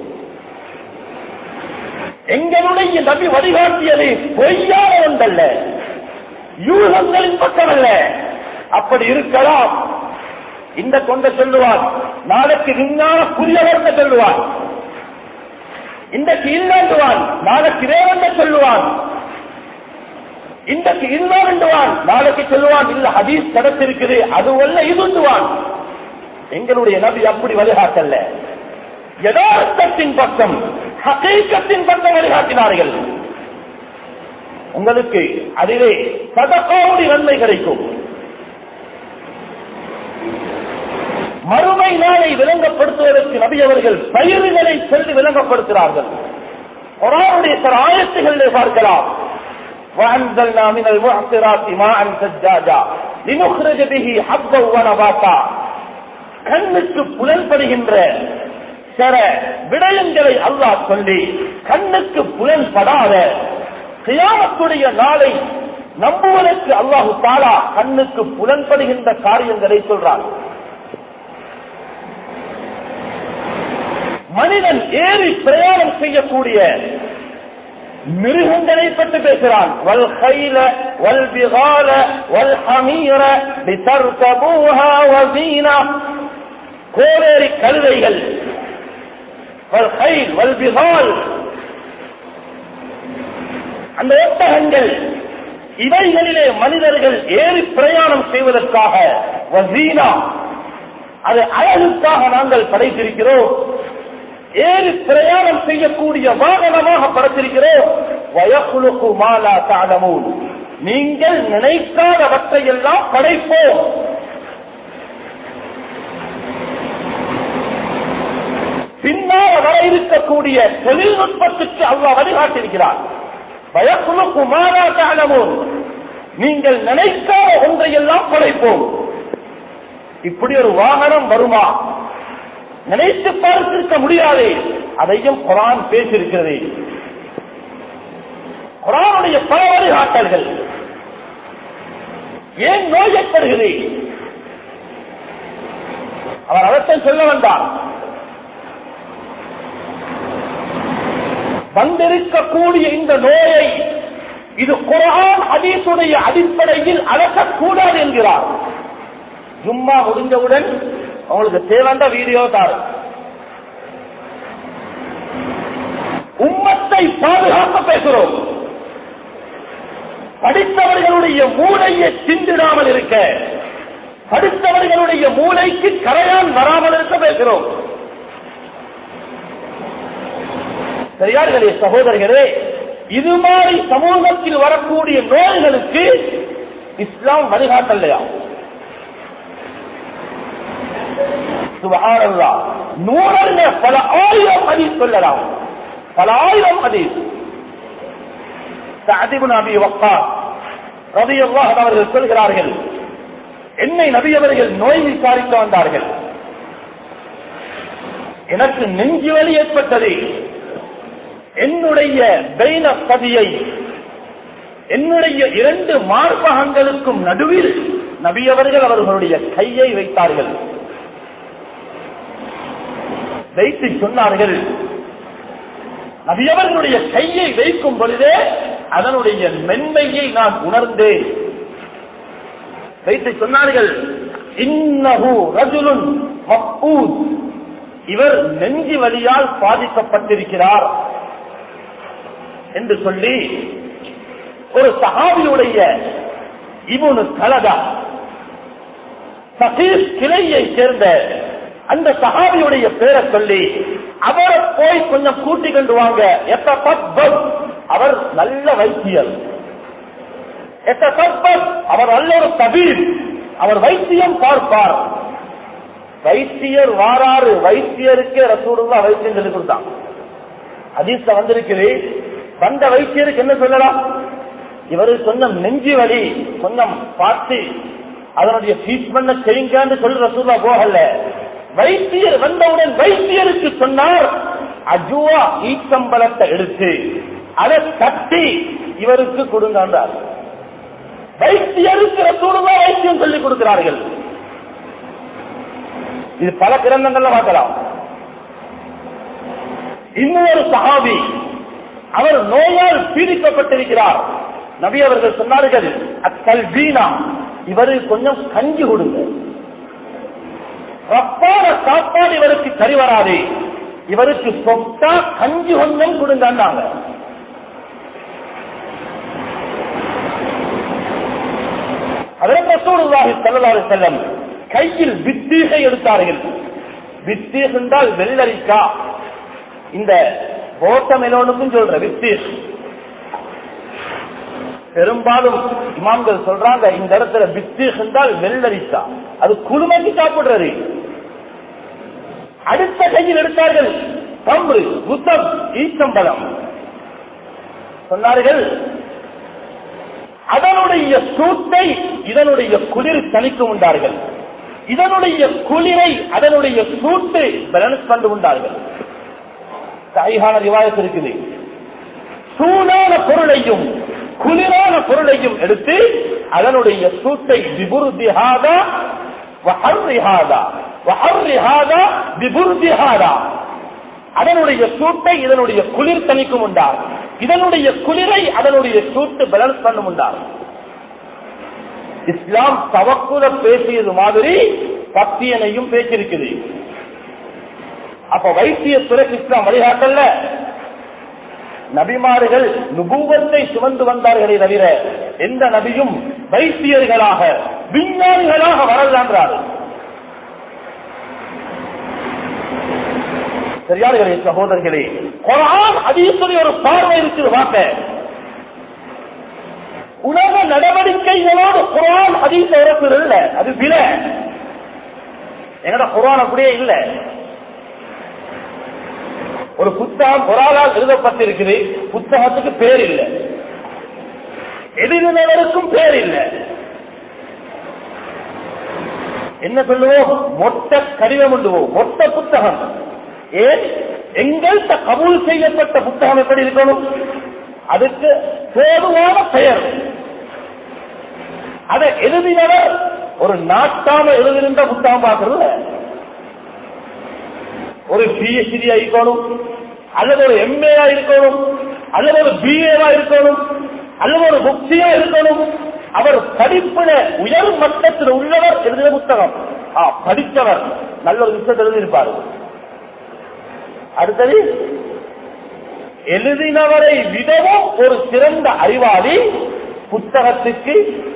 எங்களுடைய நபி வழிகாட்டியது பொய்யான ஒன்றல்ல யூகங்களின் பக்கமல்ல அப்படி இருக்கலாம் இந்த கொண்ட சொல்லுவார் நாளைக்கு விஞ்ஞான புதியவர்ந்த சொல்லுவார் இன்றைக்கு இல்லைன்றுவான் நாளைக்கு வேறென்ற சொல்லுவான் இன்றைக்கு இல்லைன்றுவான் நாளைக்கு சொல்லுவான் இல்ல ஹதீஸ் கிடைத்திருக்குது அது அல்ல இதுவான் எங்களுடைய நபி அப்படி வழிகாட்டல்ல யதார்த்தத்தின் பக்கம் ஹகீக்கத்தின் பக்கம் வழிகாட்டினார்கள் உங்களுக்கு அதிலே சதகோடி நன்மை கிடைக்கும் மறுமை நாளை விளங்கப்படுத்துவதற்கு நபி அவர்கள் பயிர்களை சொல்லி விளங்கப்படுத்துகிறார்கள் குரானுடைய சில ஆயத்துகளிலே பார்க்கலாம் وأنزلنا من المعصرات ماء ثجاجا لنخرج به حبا ونباتا கண்ணுக்கு புலன்படுகின்ற சில விடயங்களை அல்லாஹ் சொல்லி கண்ணுக்கு புலன்படாத கியாமத்துடைய நாளை நம்புவதற்கு அல்லாஹு தாலா கண்ணுக்கு புலன்படுகின்ற காரியங்களை சொல்றார் மனிதன் ஏறி பிரயாணம் செய்யக்கூடிய மிருகங்களை பற்றி பேசுகிறான் வல் கைல வல் பிகால வல் ஹமீர லிதர்கபூஹா வஸீனா கோரேரி கழுதைகள் வல் கைல் வல் பிகால் அந்த ஒட்டகங்கள் இவைகளிலே மனிதர்கள் ஏறி பிரயாணம் செய்வதற்காக வசீனா அது அழகுக்காக நாங்கள் படைத்திருக்கிறோம் ஏறி பிரயாணம் செய்யக்கூடிய வாகனமாக படைத்திருக்கிறோம் வயக்குழுக்கு மாலா தாடமும் நீங்கள் நினைக்காதவற்றை எல்லாம் படைப்போம் பின்னால் வர இருக்கக்கூடிய தொழில்நுட்பத்துக்கு அல்லாஹ் வழிகாட்டியிருக்கிறார் வயக்குழுக்கு மாலா தாடமும் நீங்கள் நினைக்காத ஒன்றையெல்லாம் படைப்போம் இப்படி ஒரு வாகனம் வருமா நினைத்து பார்த்திருக்க முடியாது அதையும் குரான் பேசியிருக்கிறது குரானுடைய பல வழிகாட்டல்கள் ஏன் நோய் ஏற்படுகிறது அவர் அவற்றை சொல்ல வந்தார் வந்திருக்கக்கூடிய இந்த நோயை இது குரான் அதீசுடைய அடிப்படையில் அழகக்கூடாது என்கிறார் ஜும்மா முடிஞ்சவுடன் உங்களுக்கு தேவைந்த வீடியோ தாரு உம்மத்தை பாதுகாக்க பேசுறோம் படித்தவர்களுடைய மூளையை சிந்திடாமல் இருக்க படித்தவர்களுடைய மூளைக்கு கரையான் வராமல் இருக்க பேசுகிறோம் சரியார்களே சகோதரர்களே இது மாதிரி சமூகத்தில் வரக்கூடிய நோய்களுக்கு இஸ்லாம் வழிகாட்டலையா சுபஹானல்லா நூறல்ல பல ஆயிரம் ஹதீஸ் சொல்லலாம் பல ஆயிரம் ஹதீஸ் சஅதிபுன் அபி வக்காஸ் ரலியல்லாஹு அவர்கள் சொல்கிறார்கள் என்னை நபி அவர்கள் நோய் விசாரிக்க வந்தார்கள் எனக்கு நெஞ்சு வலி ஏற்பட்டது என்னுடைய பைன பதியை என்னுடைய இரண்டு மார்பகங்களுக்கும் நடுவில் நபி அவர்கள் அவர்களுடைய கையை வைத்தார்கள் வைத்து சொன்னார்கள் நபியவர்களுடைய கையை வைக்கும் பொழுதே அதனுடைய மென்மையை நான் உணர்ந்தேன் வைத்து சொன்னார்கள் இன்னஹு ரஜுலுன் மப்பூத் இவர் நெஞ்சு வலியால் பாதிக்கப்பட்டிருக்கிறார் என்று சொல்லி ஒரு சஹாபியுடைய இவனு கலதா சகீர் கிளையை சேர்ந்த அந்த சஹாபியுடைய பேரை சொல்லி அவரை போய் கொஞ்சம் கூட்டி கொண்டு வாங்க எத்தபத் அவர் நல்ல வைத்தியர் எத்தபத் அவர் நல்ல ஒரு தபீர் அவர் வைத்தியம் பார்ப்பார் வைத்தியர் வாராறு வைத்தியருக்கே ரசூடுல்லா வைத்தியம் சொல்லி கொடுத்தான் அதிர்ஷ்ட வந்திருக்குது வந்த வைத்தியருக்கு என்ன சொல்லலாம் இவரு சொன்ன நெஞ்சு வலி கொஞ்சம் பார்த்து அதனுடைய ட்ரீட்மெண்ட் செய்யுங்கன்னு சொல்லி ரசூல்லா போகல வைத்தியர் வந்தவுடன் வைத்தியருக்கு சொன்னார் அஜுவா ஈச்சம்பளத்தை எடுத்து அதை தட்டி இவருக்கு கொடுங்காண்டார் வைத்தியருக்கு ரசூலுல்லா வைத்தியம் சொல்லிக் கொடுக்கிறார்கள் இது பல கிரந்தங்கள்ல பார்க்கலாம் இன்னொரு சஹாபி அவர் நோயால் பீடிக்கப்பட்டிருக்கிறார் நபி அவர்கள் சொன்னார்கள் அக்கல்வீனா இவரு கொஞ்சம் கஞ்சி கொடுங்க ரப்பான சாப்பாடு இவருக்கு சரி வராது இவருக்கு சொத்தா கஞ்சி கொஞ்சம் கொடுங்கன்னாங்க அதற்கு ரசூலுல்லாஹி ஸல்லல்லாஹு அலைஹி வஸல்லம் கையில் வித்தீகை எடுத்தார்கள் வித்தீக் என்றால் வெள்ளரிக்கா இந்த ஓட்டமெலோனுக்கும் சொல்ற வித்து பெரும்பாலும் இமாம்கள் சொல்றாங்க இந்த இடத்துல வித்து என்றால் வெள்ளரிக்கா அது குழுமைக்கு சாப்பிடுறது அடுத்த கையில் எடுத்தார்கள் தம்பு புத்தம் ஈச்சம்பலம் சொன்னார்கள் அதனுடைய சூட்டை இதனுடைய குளிர் தணிக்கும் உண்டார்கள் இதனுடைய குளிரை அதனுடைய சூட்டு பேலன்ஸ் பண்ணி உண்டார்கள் சாய்கான ரிவாயத்து இருக்குது சூடான பொருளையும் குளிரான பொருளையும் எடுத்து அதனுடைய சூட்டை விபுருதிஹாதா வஹர்ரிஹாதா வஹர்ரிஹாதா விபுருதிஹாதா அதனுடைய சூட்டை இதனுடைய குளிர் தணிக்கும் உண்டார் இதனுடைய குளிரை அதனுடைய சூட்டு பேலன்ஸ் பண்ணும் உண்டார் இஸ்லாம் தவக்குல பேசியது மாதிரி பத்தியனையும் பேசியிருக்குது அப்ப வைத்திய துறைக்கு இஸ்லாம் வழிகாட்டல்ல நபிமார்கள் நுபூவத்தை சுமந்து வந்தார்களே தவிர எந்த நபியும் வைத்தியர்களாக விஞ்ஞானிகளாக வரலான்றார் சரியார்களே சகோதரர்களே குரான் அதீசுடைய ஒரு பார்வை இருக்குது வாக்க உலக நடவடிக்கைகளோடு குரான் அதீச இறப்புது இல்ல அது வில எங்கட குரான் அப்படியே இல்ல ஒரு புத்தகம் ஒரு ஆளால் எழுதப்பட்டிருக்குது புத்தகத்துக்கு பேர் இல்லை எழுதினவருக்கும் பேர் இல்லை என்ன சொல்லுவோம் மொத்த கடிதம் உண்டுவோம் மொத்த புத்தகம் ஏன் எங்கள்கிட்ட கபூல் செய்யப்பட்ட புத்தகம் எப்படி இருக்கணும் அதுக்கு போதுமான பெயர் அதை எழுதினவர் ஒரு நாட்டாம எழுதிருந்த புத்தகம் பார்க்கறதுல ஒரு பிஎஸ்சி இருக்கணும் அல்லது ஒரு எம்ஏயா இருக்கணும் அல்லது ஒரு பிஏவா இருக்கணும் அல்லது ஒரு முக்தியா இருக்கணும் அவர் படிப்புல உயர் மட்டத்தில் உள்ளவர் எழுதின புத்தகம் ஆ, படித்தவர் நல்ல ஒரு விஷயத்தை எழுதியிருப்பார் அடுத்தது எழுதினவரை விடவும் ஒரு சிறந்த அறிவாளி புத்தகத்துக்கு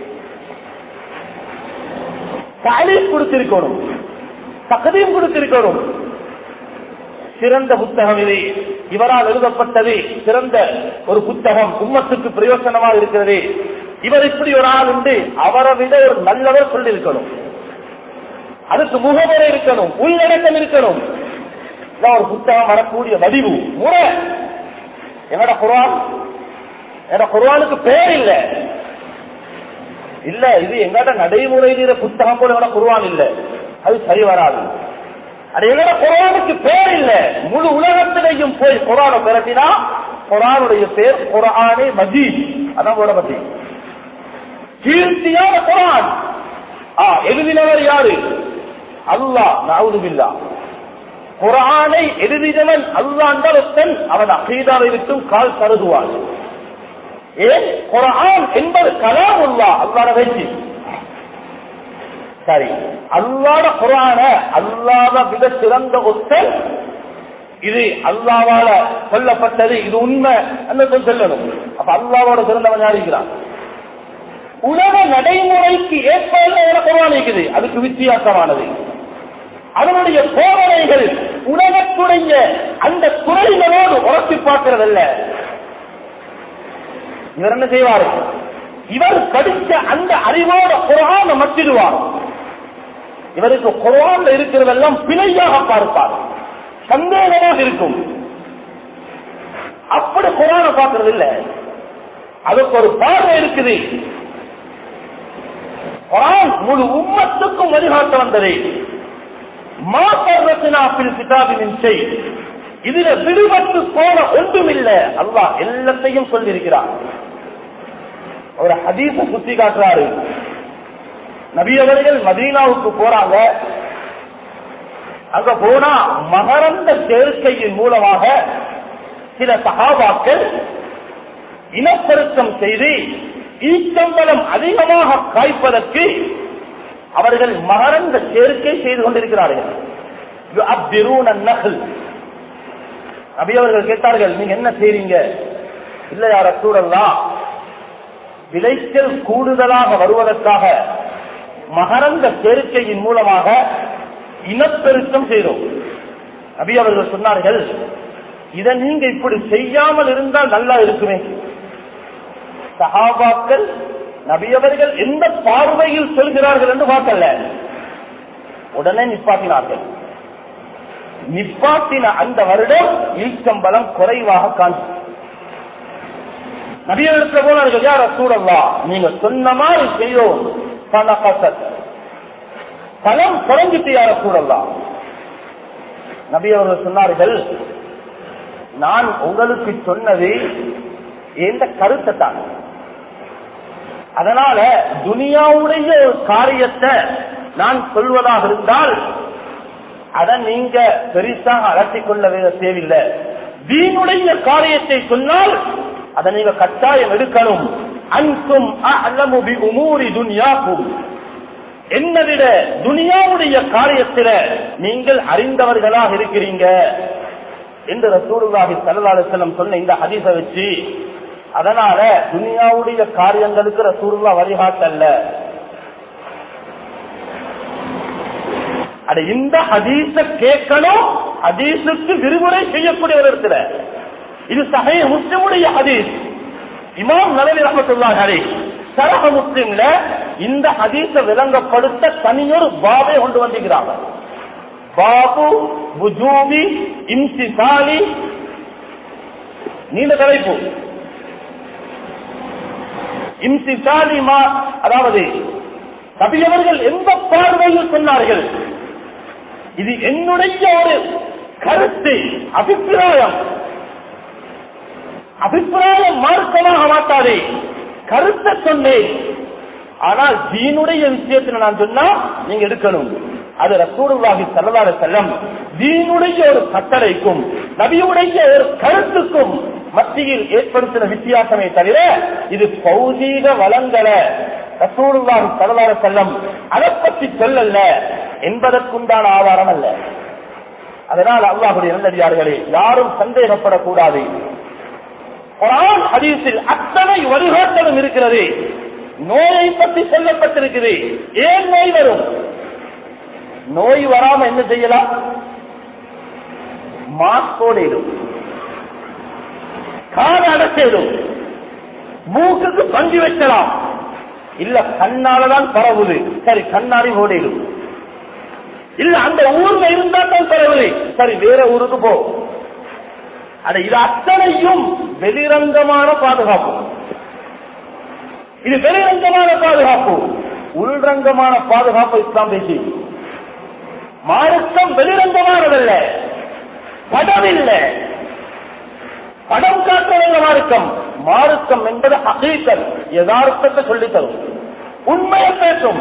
தாலீம் கொடுத்திருக்கணும் தகுதியும் கொடுத்திருக்கணும் சிறந்த புத்தகம் இது இவரால் எழுதப்பட்டது சிறந்த ஒரு புத்தகம் உம்மத்துக்கு பிரயோசனமாக இருக்கிறது இவர் இப்படி ஒரு ஆள் உண்டு அவரை விட ஒரு நல்லவர் சொல்லியிருக்கணும் அதுக்கு முகவரை இருக்கணும் உள்ளடக்கம் இருக்கணும் இதான் ஒரு புத்தகம் வரக்கூடிய வடிவு முறை என்னோட குரான் என்னோட குரானுக்கு பேர் இல்ல இல்ல இது எங்கட நடைமுறையில புத்தகம் போல என்னோட குருவான் இல்ல அது சரி வராது அது என்னோட குரானுக்கு பேர் இல்ல முழு உலகத்திலையும் போய் குரானை பிறட்டினா குரானுடைய பேர் குரானே மஜீத் அதான் போட பத்தி கீர்த்தியான குரான் ஆ எழுதினவர் யாரு அல்லாஹ் நவுதுபில்லா குரானை எழுதினவன் அல்லாண்டவன் அவன் அகீதாவை விட்டும் கால் கருதுவான் ஏன் குரான் என்பது கலாம் உள்ளா அல்லாட வச்சு சரி அல்லாட குரான அல்லாத மிக சிறந்த ஒத்தல் இது அல்லாவால சொல்லப்பட்டது இது உண்மை அந்த சொல்லணும் அப்ப அல்லாவோட சிறந்தவன் யார் இருக்கிறான் உலக நடைமுறைக்கு ஏற்ப குரான் இருக்குது அதுக்கு வித்தியாசமானது அதனுடைய போதனைகள் உலகத்துடைய அந்த துறைகளோடு உரசி பார்க்கிறதல்ல இவர் என்ன செய்வார் இவர் படித்த அந்த அறிவோட குரான மத்திடுவார் இவருக்கு குரான்ல இருக்கிறதெல்லாம் பிழையாக பார்ப்பார் சந்தேகமாக இருக்கும் அப்படி குரான பார்க்கறது இல்ல அதுக்கு ஒரு பார்வை இருக்குது குரான் முழு உம்மத்துக்கும் வழிகாட்ட வந்தது இதுல விடுபட்டு போன ஒன்றும் இல்ல அல்லாஹ் எல்லாத்தையும் சொல்லியிருக்கிறார் ஒரு ஹதீச சுத்தி காட்டுறாரு நபி அவர்கள் மதீனாவுக்கு போறாங்க அங்க போனா மகரந்த சேர்க்கையின் மூலமாக சில சகாபாக்கள் இனப்பெருக்கம் செய்து ஈச்சம்பலம் அதிகமாக காய்ப்பதற்கு அவர்கள் மகரந்த சேர்க்கை செய்து கொண்டிருக்கிறார்கள் நபி அவர்கள் கேட்டார்கள் நீங்க என்ன செய்றீங்க இல்ல யார சூழல்லாம் விளைச்சல் கூடுதலாக வருவதற்காக மகரந்த சேர்க்கையின் மூலமாக இனப்பெருக்கம் செய்தோம் நபி அவர்கள் சொன்னார்கள் இதை நீங்க இப்படி செய்யாமல் இருந்தால் நல்லா இருக்குமே சஹாபாக்கள் நபியவர்கள் எந்த பார்வையில் சொல்கிறார்கள் என்று பார்க்கல உடனே நிப்பாட்டினார்கள் நிப்பாட்டின அந்த வருடம் ஈச்சம்பலம் குறைவாக காண் நபியெடுத்த போனார்கள் யார் சூழல்லா நீங்க சொன்ன மாதிரி செய்யும் பணக்கசத் பணம் குறைஞ்சிட்டு யார சூழல்லாம் நபி அவர்கள் சொன்னார்கள் நான் உங்களுக்கு சொன்னது எந்த கருத்தை தான் அதனால துனியாவுடைய ஒரு காரியத்தை நான் சொல்வதாக இருந்தால் அதை நீங்க பெரிசாக அலட்டிக் கொள்ள தேவையில்லை தீனுடைய காரியத்தை சொன்னால் அதை நீங்க கட்டாயம் எடுக்கணும் அன்கும் அல்லமுபி உமூரி துனியாக்கும் என்ன விட துனியாவுடைய காரியத்தில நீங்கள் அறிந்தவர்களாக இருக்கிறீங்க என்று ரசூலுல்லாஹி ஸல்லல்லாஹு அலைஹி வஸல்லம் சொன்ன இந்த ஹதீஸை வச்சு அதனால துனியாவுடைய காரியங்களுக்கு ரசூலுல்லா வழிகாட்டல்ல அட இந்த ஹதீஸ கேட்கணும் ஹதீஸுக்கு விரிவுரை செய்யக்கூடிய ஒரு இடத்துல இது சகை முஸ்லிமுடைய ஹதீஸ் இமாம் நலவி ரஹமத்துல்லாஹி அலைஹி சரஹ முஸ்லிம்ல இந்த ஹதீஸ விளங்கப்படுத்த தனியொரு பாபை கொண்டு வந்திருக்கிறாங்க பாபு புஜூபி இம்சிசாலி நீண்ட தலைப்பு இம்சிசாலி மா அதாவது கபியவர்கள் எந்த பார்வையில் சொன்னார்கள் இது என்னுடைய ஒரு கருத்து அபிப்பிராயம் அபிப்பிராயம் மார்க்கமாக மாட்டாதே கருத்தை சொன்னேன் ஆனால் தீனுடைய விஷயத்தில் நான் சொன்னா நீங்க எடுக்கணும் அது ரசூலுல்லாஹி ஸல்லல்லாஹு அலைஹி வஸல்லம் தீனுடைய ஒரு கட்டளைக்கும் நபியுடைய ஒரு கருத்துக்கும் மத்தியில் ஏற்படுத்தின வித்தியாசமே தவிர இது பௌதீக வளங்களை ரசூலுல்லாஹி ஸல்லல்லாஹு அலைஹி வஸல்லம் அதை பற்றி சொல்லல என்பதற்குண்டான ஆதாரம் அல்ல அதனால் அல்லாஹுடைய நல்லடியார்களே யாரும் சந்தேகப்படக்கூடாது குரான் ஹதீஸில் அத்தனை வழிகாட்டலும் இருக்கிறது நோயை பற்றி சொல்லப்பட்டிருக்குது ஏன் நோய் வரும் நோய் வராம என்ன செய்யலாம் மாஸ்கோடிடும் காது அடைச்சிடும் மூக்குக்கு பஞ்சு வைக்கலாம் இல்ல கண்ணாலதான் பரவுது சரி கண்ணாடி ஓடிடும் இல்ல அந்த ஊர்ல இருந்தா தான் பரவுது சரி வேற ஊருக்கு போ அட இது அத்தனையும் வெளிரங்கமான பாதுகாப்பு இது வெளிரங்கமான பாதுகாப்பு உள்ரங்கமான பாதுகாப்பு இஸ்லாம் பேசி மார்க்கம் வெளிரங்கமானதல்ல படம் இல்ல படம் காட்டுறவங்க மார்க்கம் மார்க்கம் என்பது அகீக்கல் யதார்த்தத்தை சொல்லித் தரும் உண்மையை பேசும்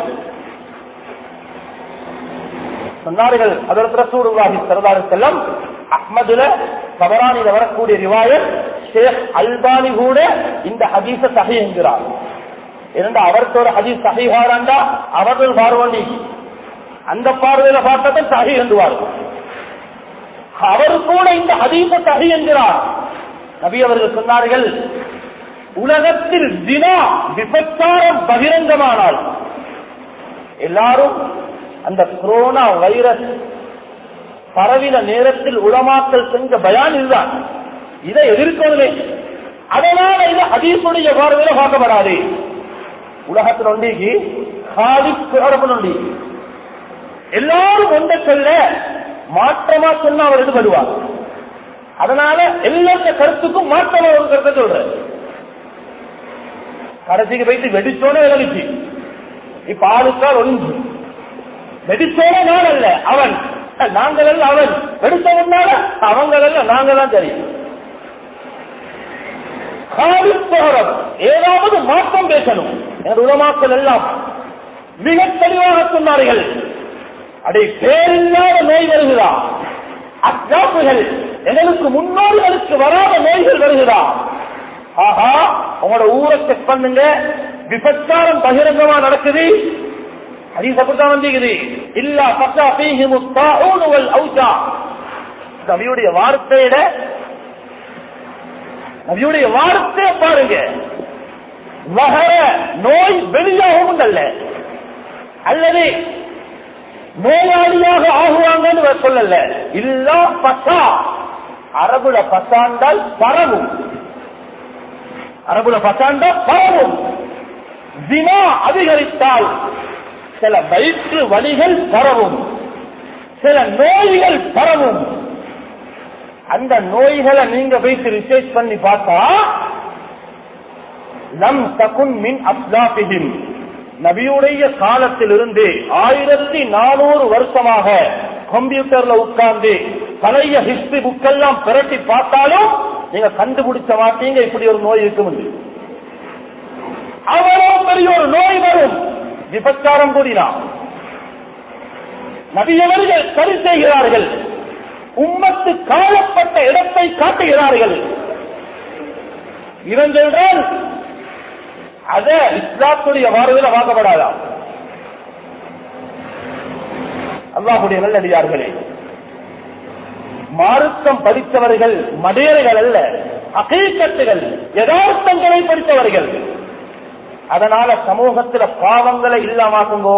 சொன்னார்கள் அதற்கு ரசூலுல்லாஹி ஸல்லல்லாஹு அலைஹி வஸல்லம் அஹ்மதுல தபரானில வரக்கூடிய ரிவாயத் ஷேக் அல்பானி கூட இந்த ஹதீஸ சஹீஹ் என்கிறார் இரண்டு அவருக்கு ஒரு ஹதீஸ் சஹீஹாராண்டா அவர்கள் பார்வண்டி அந்த பார்வையில பார்த்ததான் சஹீஹ் என்றுவார் அவர் கூட இந்த ஹதீஸ சஹீஹ் என்கிறார் நபி அவர்கள் சொன்னார்கள் உலகத்தில் தினா விபச்சாரம் பகிரங்கமானால் எல்லாரும் அந்த கொரோனா வைரஸ் பரவின நேரத்தில் உளமாக்கல் செஞ்ச பயான் இதுதான் இதை எதிர்க்கணுமே அதனால இது ஹதீஸுடைய பார்வையில பார்க்கப்படாது உலகத்தில் ஒண்டிக்கு காலி குழப்பம் ஒண்டி எல்லாரும் ஒன்றை சொல்ல மாற்றமா சொன்னா அவர் ஈடுபடுவார் அதனால எல்லாத்த கருத்துக்கும் மாற்றமா ஒரு கருத்தை சொல்ற கடைசிக்கு போயிட்டு வெடிச்சோனே விளைவிச்சு இப்ப ஆளுக்கால் ஒளிஞ்சு வெடிச்சோனே நான் அல்ல அவன் நாங்கள் அல்ல அவன் வெடிச்சவனால அவங்கள் அல்ல நாங்க தான் தெரியும் காலிப்போரம் ஏதாவது மாற்றம் பேசணும் என் உலமாக்கள் எல்லாம் மிக தெளிவாக சொன்னார்கள் அடை பேரில்லாத நோய் வருகிறா அச்சாப்புகள் எங்களுக்கு முன்னோர்களுக்கு வராத நோய்கள் வருகிறா ஆஹா உங்களோட ஊரை செக் பண்ணுங்க விபச்சாரம் பகிரங்கமா நடக்குது ஹதீஸ் அப்படித்தான் வந்திருக்குது இல்ல பத்தா பீஹி முத்தாஊனுவல் அவுஜா நபியுடைய வார்த்தையில நபியுடைய வார்த்தையை பாருங்க வகர நோய் வெளியாகவும் அல்ல அல்லது நோயாளியாக ஆகுவாங்கன்னு சொல்லல இல்லா பசா அரபுல பசாண்டால் பரவும் அரபுல பசாண்டால் பரவும் தினா அதிகரித்தால் சில வயிற்று வலிகள் பரவும் சில நோய்கள் பரவும் அந்த நோய்களை நீங்க வைத்து ரிசர்ச் பண்ணி பார்த்தா லம் தகுன் மின் அப்லாபிஹிம் நபியுடைய காலத்திலிருந்து ஆயிரத்தி நானூறு வருஷமாக கம்ப்யூட்டர்ல உட்கார்ந்து பழைய ஹிஸ்டரி புக்கெல்லாம் பிரட்டி பார்த்தாலும் நீங்க கண்டுபிடிச்ச மாட்டீங்க இப்படி ஒரு நோய் இருக்கும் அவ்வளவு பெரிய ஒரு நோய் வரும் விபச்சாரம் கூறினா நபியவர்கள் சரி செய்கிறார்கள் உம்மத்து காலப்பட்ட இடத்தை காட்டுகிறார்கள் இவங்கள்தான் அத இஸ்லாத்துடைய பார்வையில் வாக்கப்படாதா அல்லாஹுடைய நல்லடியார்களே மார்க்கம் படித்தவர்கள் மடையர்கள் அல்ல அகீக்கத்துகள் யதார்த்தங்களை படித்தவர்கள் அதனால சமூகத்துல பாவங்களை இல்லாமாக்குங்கோ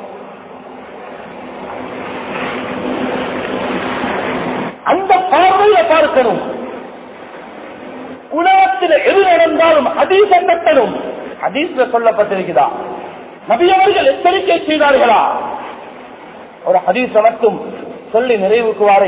அந்த பார்வையில பார்க்கணும் உலகத்தில் எது நடந்தாலும் அதீச கட்டணும் அதீச சொல்லப்பட்டிருக்கிறதா நபியவர்கள் எச்சரிக்கை செய்தார்களா ஒரு ஹதீஸ் மட்டும் சொல்லி நிறைவுக்குவாரே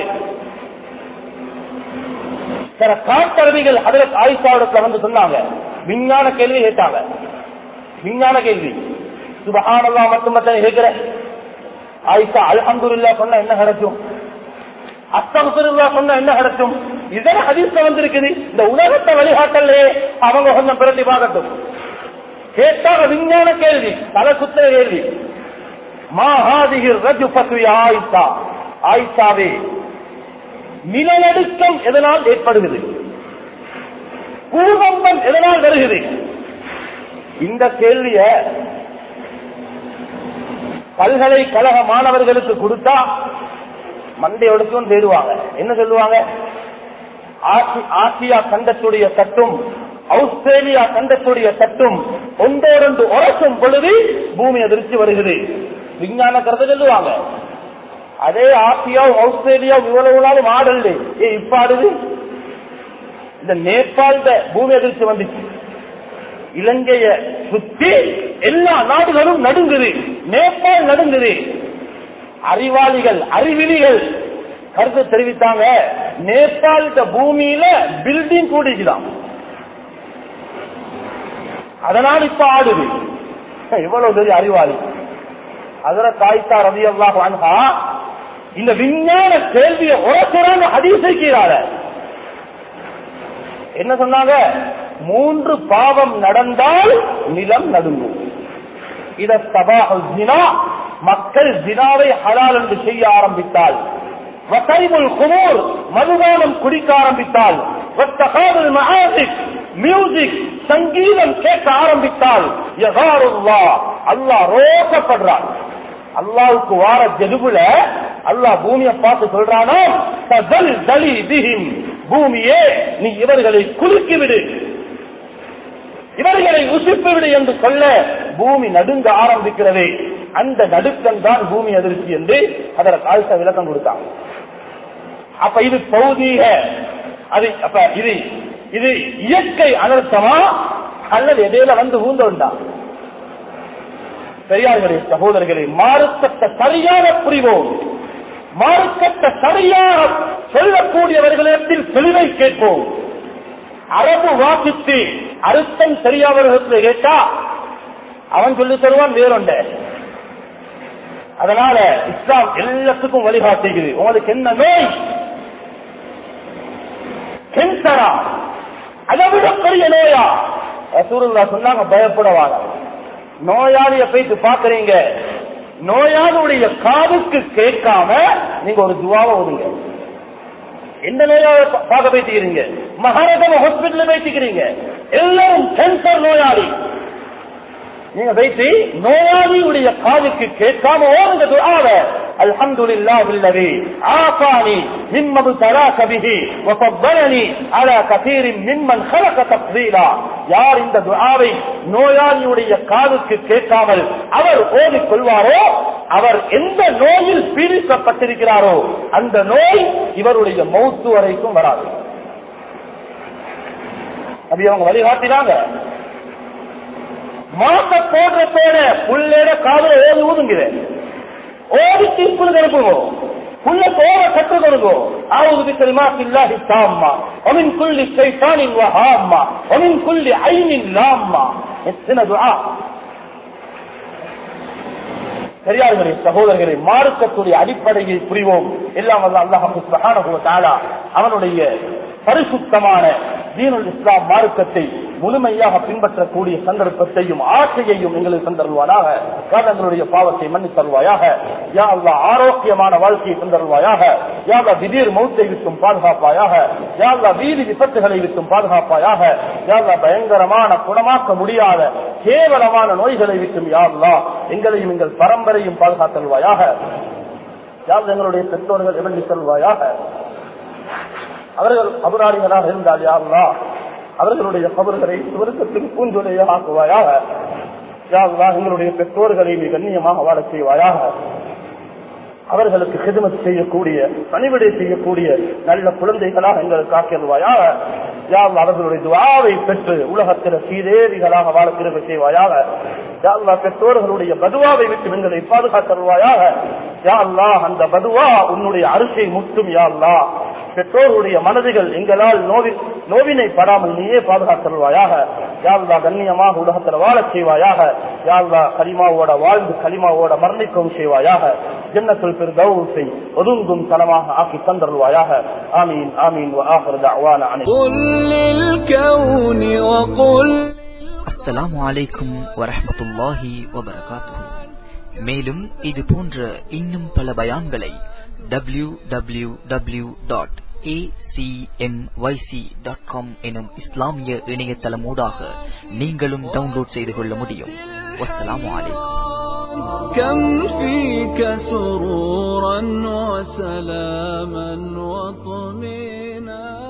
சில காட்டறிவிகள் அதில் ஆயிஷாவிடத்துல வந்து சொன்னாங்க விஞ்ஞான கேள்வி கேட்டாங்க விஞ்ஞான கேள்வி சுபஹானல்லா மட்டும் மட்டும் கேட்கிற ஆயிஷா அல்ஹம்துல்லா சொன்ன என்ன கிடைக்கும் அஸ்தகுல்லா சொன்ன என்ன கிடைக்கும் இதெல்லாம் ஹதீஸ்ல வந்திருக்குது இந்த உலகத்தை வழிகாட்டலே அவங்க கொஞ்சம் பிரதி பார்க்கட்டும் கேட்டாக விஞ்ஞான கேள்வி பல சுத்திர கேள்வி மாஹாதிகிர் ரஜு பத்து ஆயிஷா ஆயிஷாவே நிலநடுக்கம் எதனால் ஏற்படுகிறது பூகம்பம் எதனால் வருகிறது இந்த கேள்விய பல்கலைக்கழக மாணவர்களுக்கு கொடுத்தா மண்டையோடத்தும் தேடுவாங்க என்ன சொல்லுவாங்க ஆசி- ஆசியா கண்டத்துடைய தட்டும் ஆஸ்திரேலியா கண்டத்துடைய தட்டும் ஒன்றோடொன்று உரசும் பொழுது பூமி அதிர்ச்சி வருகிறது விஞ்ஞான கருத்தை சொல்லுவாங்க அதே ஆசியா ஆஸ்திரேலியா இவ்வளவு நாளும் ஆடல் ஏ இப்ப ஆடுது இந்த நேபாள பூமி அதிர்ச்சி வந்துச்சு இலங்கைய சுத்தி எல்லா நாடுகளும் நடுங்குது நேபாள் நடுங்குது அறிவாளிகள் அறிவிலிகள் கருத்து தெரிவித்தாங்க நேபாள பூமியில பில்டிங் கூடிக்குதான் அதனால் இப்ப ஆடுது இவ்வளவு பெரிய அறிவாளி அதுல தாய்த்தா ரவி அல்லா இந்த விஞ்ஞான கேள்வியை உரசுறாங்க அதிசயிக்கிறார என்ன சொன்னாங்க மூன்று பாவம் நடந்தால் நிலம் நடுங்கும் இத சபா ஜினா மக்கள் ஜினாவை ஹலால் என்று செய்ய ஆரம்பித்தால் வசைமுல் குமூர் மதுபானம் குடிக்க ஆரம்பித்தால் வத்தகாதுல் மஹாசிக் மியூசிக் சங்கீதம் கேட்க ஆரம்பித்தால் யகாருல்லா அல்லாஹ் ரோசப்படுறான் அல்லாவுக்கு வார ஜெதுபுல அல்லாஹ் பூமியை பார்த்து சொல்றானோ தல் தலி திஹிம் பூமியே நீ இவர்களை குலுக்கி விடு இவர்களை உசிப்பு விடு என்று சொல்ல பூமி நடுங்க ஆரம்பிக்கிறது அந்த நடுக்கம் தான் பூமி அதிர்ச்சி என்று அதற்கு கால்ச விளக்கம் கொடுத்தாங்க அப்ப இது பௌதீக அது அப்ப இது இது இயற்கை அனர்த்தமா அல்லது இடையில வந்து ஊந்தோண்டா பெரியார்களே சகோதரர்களே மாறுக்கட்ட சரியான புரிவோம் மாறுக்கட்ட சரியாக சொல்லக்கூடியவர்களிடத்தில் தெளிவை கேட்போம் அரபு வாசித்து அர்த்தம் தெரியாதவர்களிடத்தில் கேட்டா அவன் சொல்லி தருவான் வேறொண்ட அதனால இஸ்லாம் எல்லாத்துக்கும் வழிகாட்டுகிறது உங்களுக்கு என்ன நோய் கேன்சரா அதை விட பெரிய நோயா ரசூலுல்லா சொன்னாங்க பயப்படவாங்க நோயாளிய போயிட்டு பாக்குறீங்க நோயாளியுடைய காதுக்கு கேட்காம நீங்க ஒரு துவாவை ஓதுங்க எந்த நோயாளி பார்க்க போயிட்டுக்கிறீங்க மகாராஜா ஹாஸ்பிட்டல் போயிட்டுக்கிறீங்க எல்லாரும் கேன்சர் நோயாளி நீங்க வைத்து நோயாளியுடைய காதுக்கு கேட்காம ஓடுங்க துஆவ அல்ஹம்துலில்லாஹி அல்லதி ஆஃபானி மிம்ம தலாக பிஹி வஃضلني على كثير ممن خلق تفضيلا யார் இந்த துஆவை நோயாளியுடைய காதுக்கு கேட்காமல் அவர் ஓதிக் கொள்வாரோ அவர் எந்த நோயில் பீடிக்கப்பட்டிருக்கிறாரோ அந்த நோய் இவருடைய மௌத்து வரைக்கும் வராது அப்படி அவங்க வழிகாட்டினாங்க மாச போடுற பேர புள்ளேட காதல ஓதி ஊதுங்குது ஓடி தீர்ப்பு அனுப்புவோம் புள்ள போற கற்று கொடுங்கோ ஆவுது بكلمات الله التامة ومن كل شيطان وهامة ومن كل عين لامة எத்தனை துஆ பெரியார்களே சகோதரர்களே மார்க்கத்துடைய அடிப்படையை புரிவோம் எல்லாம் வல்ல அல்லாஹ் சுப்ஹானஹு வ தஆலா அவனுடைய பரிசுத்தமான தீனுல் இஸ்லாம் மார்க்கத்தை முழுமையாக பின்பற்றக்கூடிய சந்தர்ப்பத்தையும் ஆசையையும் எங்களுக்கு தந்தருவானாக காலங்களுடைய பாவத்தை மன்னித் தருவாயாக யா அல்லாஹ் ஆரோக்கியமான வாழ்க்கையை தந்தருவாயாக யா அல்லாஹ் திடீர் மௌத்தை விட்டும் பாதுகாப்பாயாக யா அல்லாஹ் வீதி விபத்துகளை விட்டும் பாதுகாப்பாயாக யா அல்லாஹ் பயங்கரமான குணமாக்க முடியாத கேவலமான நோய்களை விட்டும் யா அல்லாஹ் எங்களையும் எங்கள் பரம்பரையும் பாதுகாத்தல்வாயாக யார் எங்களுடைய பெற்றோர்கள் இறங்கி செல்வாயாக அவர்கள் அபராளிகளாக இருந்தால் யாருலா அவர்களுடைய கபர்களை சுவருக்கத்தின் பூஞ்சொலையாக ஆக்குவாயாக யாருலா எங்களுடைய பெற்றோர்களை நீ கண்ணியமாக வாழச் செய்வாயாக அவர்களுக்கு ஹிதமத் செய்யக்கூடிய பணிவிடை செய்யக்கூடிய நல்ல குழந்தைகளாக எங்களுக்கு ஆக்கிடுவாயாக யார் அவர்களுடைய துவாவை பெற்று உலகத்தில் சீதேவிகளாக வாழ திரும்ப செய்வாயாக யாழ்லா பெற்றோர்களுடைய பதுவாவை விட்டு எங்களை பாதுகாத்தருவாயாக யாழ்லா அந்த பதுவா உன்னுடைய அரிசை முட்டும் யாழ்லா பெற்றோருடைய மனதுகள் எங்களால் நோவி நோவினை படாமல் நீயே பாதுகாத்தருவாயாக யாழ்லா கண்ணியமாக உலகத்தில் வாழச் செய்வாயாக யாழ்லா கலிமாவோட வாழ்ந்து கலிமாவோட மரணிக்கவும் செய்வாயாக ஜன்னத்துல் பிர்தௌஸை ஒதுங்கும் தலமாக ஆக்கி தந்தருவாயாக ஆமீன் ஆமீன் وآخر دعوانا عن
قل للكون وقل
அஸ்ஸலாமு அலைக்கும் வரஹ்மத்துல்லாஹி வபரகாத்துஹு மேலும் இது போன்ற இன்னும் பல பயான்களை W W W dot dot com எனும் இஸ்லாமிய இணையதளம் ஊடாக நீங்களும் டவுன்லோட் செய்து கொள்ள முடியும் வஸ்ஸலாமு அலைக்கும்
كم فيك سرورا وسلاما وطمينا